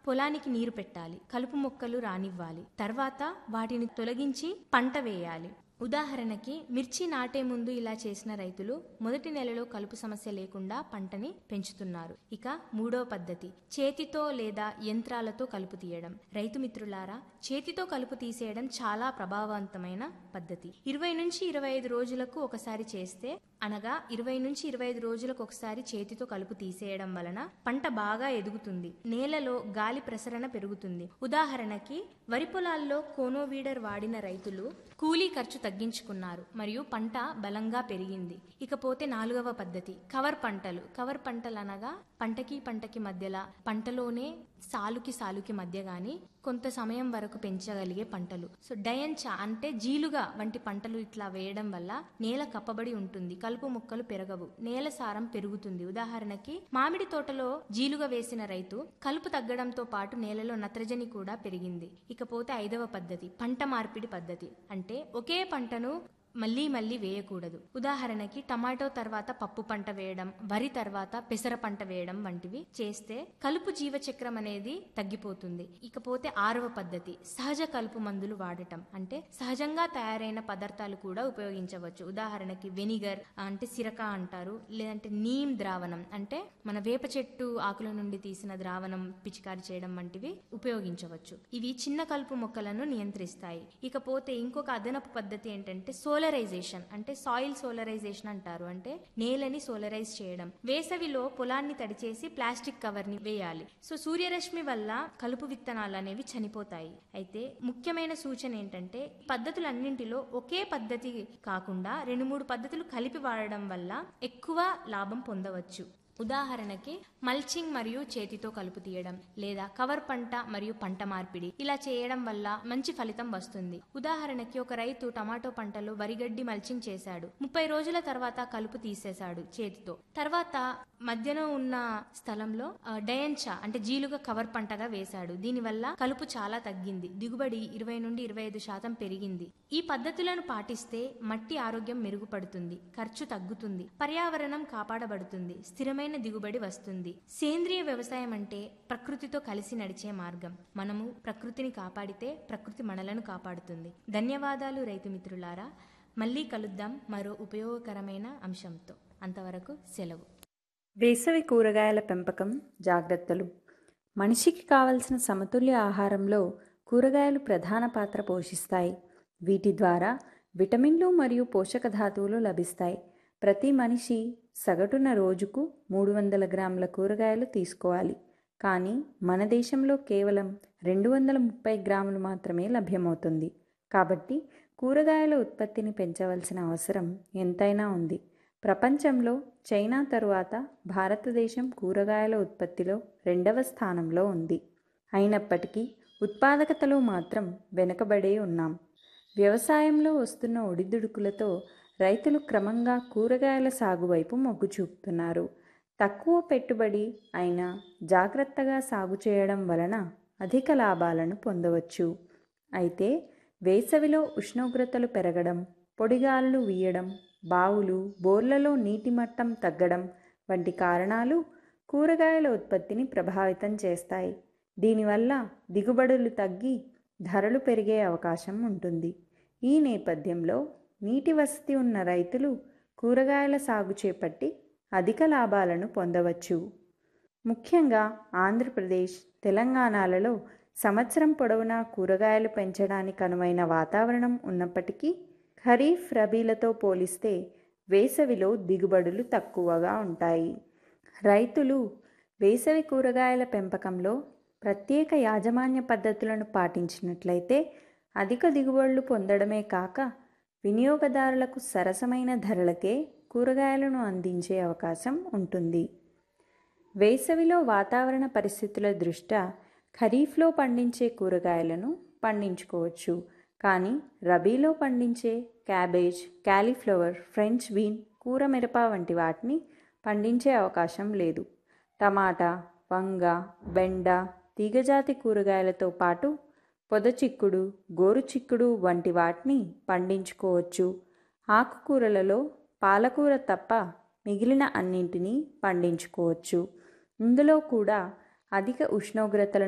పొలానికి నీరు పెట్టాలి కలుపు మొక్కలు రానివ్వాలి తర్వాత వాటిని తొలగించి పంట వేయాలి ఉదాహరణకి మిర్చి నాటే ముందు ఇలా చేసిన రైతులు మొదటి నెలలో కలుపు సమస్య లేకుండా పంటని పెంచుతున్నారు ఇక మూడో పద్ధతి చేతితో లేదా యంత్రాలతో కలుపు తీయడం రైతు మిత్రులారా చేతితో కలుపు తీసేయడం చాలా ప్రభావవంతమైన పద్ధతి ఇరవై నుంచి ఇరవై ఐదు రోజులకు ఒకసారి చేస్తే అనగా ఇరవై నుంచి ఇరవై ఐదు రోజులకు ఒకసారి చేతితో కలుపు తీసేయడం వలన పంట బాగా ఎదుగుతుంది నేలలో గాలి ప్రసరణ పెరుగుతుంది ఉదాహరణకి వరి పొలాల్లో కోనోవీడర్ వాడిన రైతులు కూలీ ఖర్చు తగ్గించుకున్నారు మరియు పంట బలంగా పెరిగింది ఇకపోతే నాలుగవ పద్ధతి కవర్ పంటలు కవర్ పంటలు అనగా పంటకి పంటకి మధ్యలో పంటలోనే సాలుకి సాలుకి మధ్య గాని కొంత సమయం వరకు పెంచగలిగే పంటలు సో డయంచా అంటే జీలుగా వంటి పంటలు ఇట్లా వేయడం వల్ల నేల కప్పబడి ఉంటుంది కలుపు మొక్కలు పెరగవు నేల సారం పెరుగుతుంది ఉదాహరణకి మామిడి తోటలో జీలుగా వేసిన రైతు కలుపు తగ్గడంతో పాటు నేలలో నత్రజని కూడా పెరిగింది ఇకపోతే ఐదవ పద్ధతి పంట మార్పిడి పద్ధతి అంటే ఒకే పంటను మళ్ళీ మళ్ళీ వేయకూడదు ఉదాహరణకి టమాటో తర్వాత పప్పు పంట వేయడం వరి తర్వాత పెసర పంట వేయడం వంటివి చేస్తే కలుపు జీవచక్రం అనేది తగ్గిపోతుంది ఇకపోతే ఆరవ పద్ధతి సహజ కలుపు మందులు వాడటం అంటే సహజంగా తయారైన పదార్థాలు కూడా ఉపయోగించవచ్చు ఉదాహరణకి వెనిగర్ అంటే సిరక అంటారు లేదంటే నీమ్ ద్రావణం అంటే మన వేప చెట్టు ఆకుల నుండి తీసిన ద్రావణం పిచికారి చేయడం వంటివి ఉపయోగించవచ్చు ఇవి చిన్న కలుపు మొక్కలను నియంత్రిస్తాయి ఇకపోతే ఇంకొక అదనపు పద్ధతి ఏంటంటే సోలరైజేషన్ అంటే సాయిల్ సోలరైజేషన్ అంటారు అంటే నేలని సోలరైజ్ చేయడం వేసవిలో పొలాన్ని తడిచేసి ప్లాస్టిక్ కవర్ ని వేయాలి సో సూర్యరశ్మి వల్ల కలుపు విత్తనాలు అనేవి చనిపోతాయి అయితే ముఖ్యమైన సూచన ఏంటంటే పద్ధతులన్నింటిలో ఒకే పద్ధతి కాకుండా రెండు మూడు పద్ధతులు కలిపి వాడడం వల్ల ఎక్కువ లాభం పొందవచ్చు ఉదాహరణకి మల్చింగ్ మరియు చేతితో కలుపు తీయడం లేదా కవర్ పంట మరియు పంట మార్పిడి ఇలా చేయడం వల్ల మంచి ఫలితం వస్తుంది ఉదాహరణకి ఒక రైతు టమాటో పంటలో వరిగడ్డి మల్చింగ్ చేశాడు ముప్పై రోజుల తర్వాత కలుపు తీసేశాడు చేతితో తర్వాత మధ్యన ఉన్న స్థలంలో ఆ, డయంచా అంటే జీలుగా కవర్ పంటగా వేశాడు దీనివల్ల కలుపు చాలా తగ్గింది దిగుబడి ఇరవై నుండి ఇరవై ఐదు శాతం పెరిగింది ఈ పద్ధతులను పాటిస్తే మట్టి ఆరోగ్యం మెరుగుపడుతుంది ఖర్చు తగ్గుతుంది పర్యావరణం కాపాడబడుతుంది స్థిరమైన దిగుబడి వస్తుంది సేంద్రియ వ్యవసాయం అంటే ప్రకృతితో కలిసి నడిచే మార్గం మనము ప్రకృతిని కాపాడితే ప్రకృతి మనలను కాపాడుతుంది ధన్యవాదాలు రైతు మిత్రులారా మళ్ళీ కలుద్దాం మరో ఉపయోగకరమైన అంశంతో అంతవరకు సెలవు వేసవి కూరగాయల పెంపకం జాగ్రత్తలు మనిషికి కావలసిన సమతుల్య ఆహారంలో కూరగాయలు ప్రధాన పాత్ర పోషిస్తాయి వీటి ద్వారా విటమిన్లు మరియు పోషక ధాతువులు లభిస్తాయి ప్రతి మనిషి సగటున రోజుకు మూడు వందల గ్రాముల కూరగాయలు తీసుకోవాలి కానీ మన దేశంలో కేవలం రెండు వందల ముప్పై గ్రాములు మాత్రమే లభ్యమవుతుంది కాబట్టి కూరగాయల ఉత్పత్తిని పెంచవలసిన అవసరం ఎంతైనా ఉంది ప్రపంచంలో చైనా తరువాత భారతదేశం కూరగాయల ఉత్పత్తిలో రెండవ స్థానంలో ఉంది అయినప్పటికీ ఉత్పాదకతలో మాత్రం వెనుకబడే ఉన్నాం వ్యవసాయంలో వస్తున్న ఒడిదుడుకులతో రైతులు క్రమంగా కూరగాయల సాగు వైపు మొగ్గు చూపుతున్నారు తక్కువ పెట్టుబడి అయినా జాగ్రత్తగా సాగు చేయడం వలన అధిక లాభాలను పొందవచ్చు అయితే వేసవిలో ఉష్ణోగ్రతలు పెరగడం పొడిగాళ్ళు వీయడం బావులు బోర్లలో నీటి మట్టం తగ్గడం వంటి కారణాలు కూరగాయల ఉత్పత్తిని ప్రభావితం చేస్తాయి దీనివల్ల దిగుబడులు తగ్గి ధరలు పెరిగే అవకాశం ఉంటుంది ఈ నేపథ్యంలో నీటి వసతి ఉన్న రైతులు కూరగాయల సాగు చేపట్టి అధిక లాభాలను పొందవచ్చు ముఖ్యంగా ఆంధ్రప్రదేశ్ తెలంగాణలలో సంవత్సరం పొడవునా కూరగాయలు పెంచడానికి అనువైన వాతావరణం ఉన్నప్పటికీ ఖరీఫ్ రబీలతో పోలిస్తే వేసవిలో దిగుబడులు తక్కువగా ఉంటాయి రైతులు వేసవి కూరగాయల పెంపకంలో ప్రత్యేక యాజమాన్య పద్ధతులను పాటించినట్లయితే అధిక దిగుబడులు పొందడమే కాక వినియోగదారులకు సరసమైన ధరలకే కూరగాయలను అందించే అవకాశం ఉంటుంది వేసవిలో వాతావరణ పరిస్థితుల దృష్ట్యా ఖరీఫ్లో పండించే కూరగాయలను పండించుకోవచ్చు కానీ రబీలో పండించే క్యాబేజ్ క్యాలీఫ్లవర్ ఫ్రెంచ్ బీన్ కూర మిరప వంటి వాటిని పండించే అవకాశం లేదు టమాటా వంగ బెండ తీగజాతి కూరగాయలతో పాటు పొదచిక్కుడు గోరుచిక్కుడు వంటి వాటిని పండించుకోవచ్చు ఆకుకూరలలో పాలకూర తప్ప మిగిలిన అన్నింటినీ పండించుకోవచ్చు ఇందులో కూడా అధిక ఉష్ణోగ్రతలను